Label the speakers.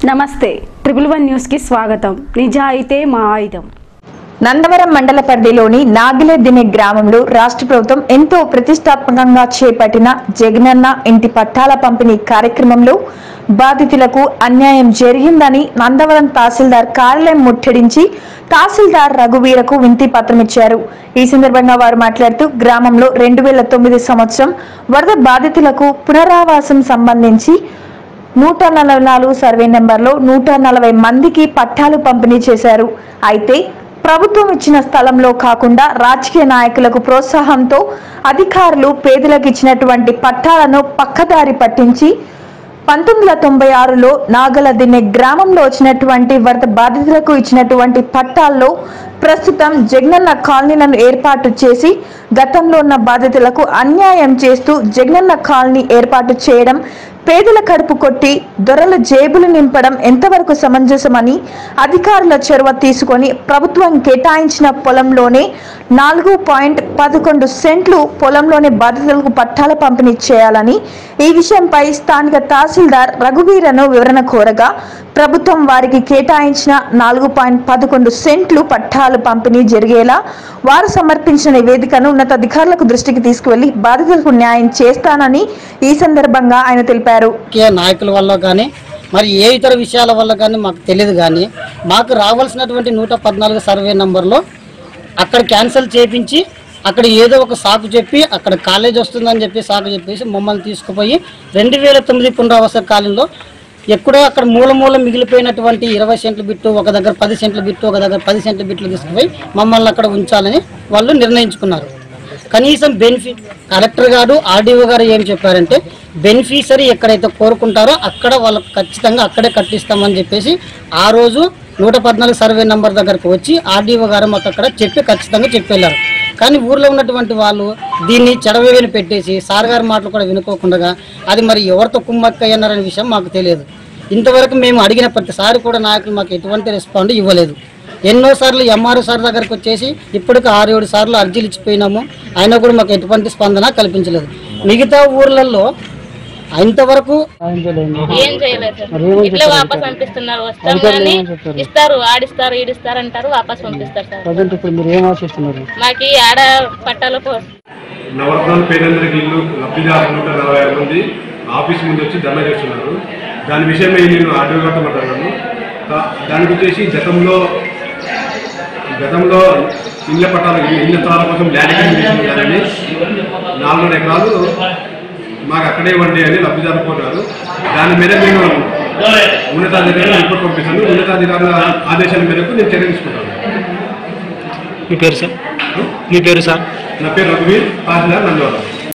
Speaker 1: నమస్తే triple one న్యూస్కి స్వాగతం నిజాయితే మా ఆయుధం
Speaker 2: నందవరం మండల పరిధిలోని నాగిలెద్దిని గ్రామంలో రాష్ట్ర ప్రభుత్వం ఎంతో ప్రతిష్టాత్మకంగా చేపట్టిన జగనన్న ఇంటి పట్టాల పంపిణీ కార్యక్రమంలో బాధితులకు అన్యాయం జరిగిందని నందవరం తహసీల్దార్ కార్యాలయం ముట్టడించి తహసీల్దార్ రఘువీరకు వింతి పత్రం ఇచ్చారు ఈ సందర్భంగా వారు మాట్లాడుతూ గ్రామంలో రెండు వేల తొమ్మిది సంవత్సరం వరద బాధితులకు పునరావాసం సంబంధించి నూట నలభై నాలుగు సర్వే నెంబర్లో నూట నలభై మందికి పట్టాలు పంపిణీ చేశారు అయితే ప్రభుత్వం ఇచ్చిన స్థలంలో కాకుండా రాజకీయ నాయకులకు ప్రోత్సాహంతో అధికారులు పేదలకు ఇచ్చినటువంటి పట్టాలను పక్కదారి పట్టించి పంతొమ్మిది వందల తొంభై ఆరులో నాగలదిన్నె గ్రామంలో వచ్చినటువంటి వరద బాధితులకు ఇచ్చినటువంటి పట్టాల్లో ప్రస్తుతం జగనన్న కాలనీలను ఏర్పాటు చేసి గతంలో ఉన్న బాధితులకు అన్యాయం చేస్తూ జగనన్న కాలనీ ఏర్పాటు చేయడం పేదల కడుపు కొట్టి దొరల జేబులు నింపడం ఎంతవరకు సమంజసమని అధికారుల చొరవ తీసుకొని ప్రభుత్వం కేటాయించిన పొలంలోనే నాలుగు పాయింట్ పదకొండు సెంట్లు పొలంలోని బాధితులకు పట్టాల పంపిణీ చేయాలని ఈ విషయంపై స్థానిక తహసీల్దార్ రఘువీరను వివరణ కోరగా ప్రభుత్వం వారికి కేటాయించిన నాలుగు పాయింట్ పదకొండు సెంట్లు పట్టాలు పంపిణీ జరిగేలా వారు సమర్పించిన నివేదికను ఉన్నతాధికారులకు దృష్టికి తీసుకువెళ్లి బాధితులకు న్యాయం చేస్తానని ఈ సందర్భంగా ఆయన తెలిపారు
Speaker 3: రాజకీయ నాయకుల వల్ల కానీ మరి ఏ ఇతర విషయాల వల్ల కానీ మాకు తెలియదు కానీ మాకు రావాల్సినటువంటి నూట పద్నాలుగు సర్వే నంబర్లో అక్కడ క్యాన్సిల్ చేపించి అక్కడ ఏదో ఒక సాకు చెప్పి అక్కడ కాలేజ్ వస్తుందని చెప్పి సాకు చెప్పేసి మమ్మల్ని తీసుకుపోయి రెండు వేల తొమ్మిది పునరావాస కాలంలో ఎక్కడో అక్కడ మూల మూల మిగిలిపోయినటువంటి ఇరవై సెంట్ల బిట్టు ఒక దగ్గర పది సెంట్ల బిట్టు ఒక దగ్గర పది సెంట్ల బిట్లు తీసుకుపోయి మమ్మల్ని అక్కడ ఉంచాలని వాళ్ళు నిర్ణయించుకున్నారు కనీసం బెనిఫిట్ కలెక్టర్ గారు ఆర్డీఓ గారు ఏం చెప్పారంటే బెనిఫిషరీ ఎక్కడైతే కోరుకుంటారో అక్కడ వాళ్ళకి ఖచ్చితంగా అక్కడే కట్టిస్తామని చెప్పేసి ఆ రోజు నూట పద్నాలుగు సర్వే నెంబర్ దగ్గరకు వచ్చి ఆర్డీఓ గారు మాకు అక్కడ చెప్పి ఖచ్చితంగా చెప్పి వెళ్ళారు కానీ ఊర్లో ఉన్నటువంటి వాళ్ళు దీన్ని చెడవేని పెట్టేసి సార్ గారి మాటలు కూడా వినుకోకుండా అది మరి ఎవరితో కుమ్మక్కయ్యన్నారనే విషయం మాకు తెలియదు ఇంతవరకు మేము అడిగిన ప్రతిసారి కూడా నాయకులు మాకు ఎటువంటి రెస్పాండ్ ఇవ్వలేదు ఎన్నోసార్లు ఎంఆర్ఓ సార్ దగ్గరకు వచ్చేసి ఇప్పటికి ఆరు ఏడు సార్లు అర్జీలు ఇచ్చిపోయినాము అయినా కూడా మాకు ఎటువంటి స్పందన కల్పించలేదు మిగతా ఊర్లలో ఇంతవరకు
Speaker 4: ఏం చేయలేదు సార్ ఇట్లా వాపస్ పంపిస్తున్నారు వస్తాం కానీ ఇస్తారు ఆడిస్తారు ఈడిస్తారు అంటారు వాపస్ పంపిస్తారు సార్ మాకు ఈ ఆడ పట్టాల కోసం
Speaker 5: నవరత్నాల పేదలందరికీ ఇల్లు లబ్ధిదారులు నూట నలభై ఆరు మంది ఆఫీస్ ముందు వచ్చి ధర్నా చేస్తున్నారు దాని విషయమై నేను ఆర్డీఓ గారితో మాట్లాడాను దా- దానికి వచ్చేసి గతంలో గతంలో ఇళ్ళ పట్టాల ఇళ్ళ స్థలాల కోసం ల్యాండ్ అక్విజిషన్ చేయాలని నాలుగున్నర ఎకరాలు మాకు అక్కడే ఇవ్వండి అని లబ్ధిదారు కోరారు దాని మీద నేను ఉన్నతాధికారులు రిపోర్ట్ పంపిస్తాను ఉన్నతాధికారుల ఆదేశాల మేరకు నేను చర్య తీసుకుంటాను
Speaker 6: మీ పేరు సార్ మీ పేరు సార్
Speaker 5: నా పేరు రఘువీర్ తహసీల్దార్ నందవరం